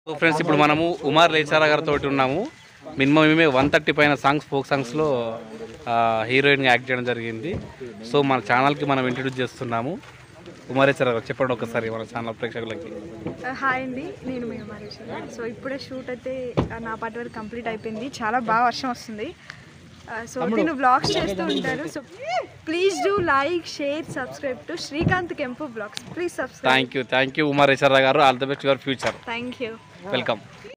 so friends ఇప్పుడు మనము ఉమార్ లేచారా గారితో ఉన్నాము మినిమం మేమే వన్ థర్టీ పైన సాంగ్స్ ఫోక్ సాంగ్స్లో హీరోయిన్గా యాక్ట్ చేయడం జరిగింది సో మన ఛానల్కి మనం ఇంట్రడ్యూస్ చేస్తున్నాము ఉమార్ లేచారా గారు చెప్పండి ఒకసారి మన ఛానల్ ప్రేక్షకులకి హాయ్ అండి నేను మీ మహేశ్వర సో ఇప్పుడే షూట్ అయితే ఆ, నా పాట వరకు కంప్లీట్ అయిపోయింది చాలా బాగా వర్షం వస్తుంది ఆ, సో నేను బ్లాగ్స్ చేస్తూ ఉంటాను so please do like share subscribe to Srikanth Kempu blogs please subscribe thank you thank you Umar లేచారా గారు all the best your future thank you welcome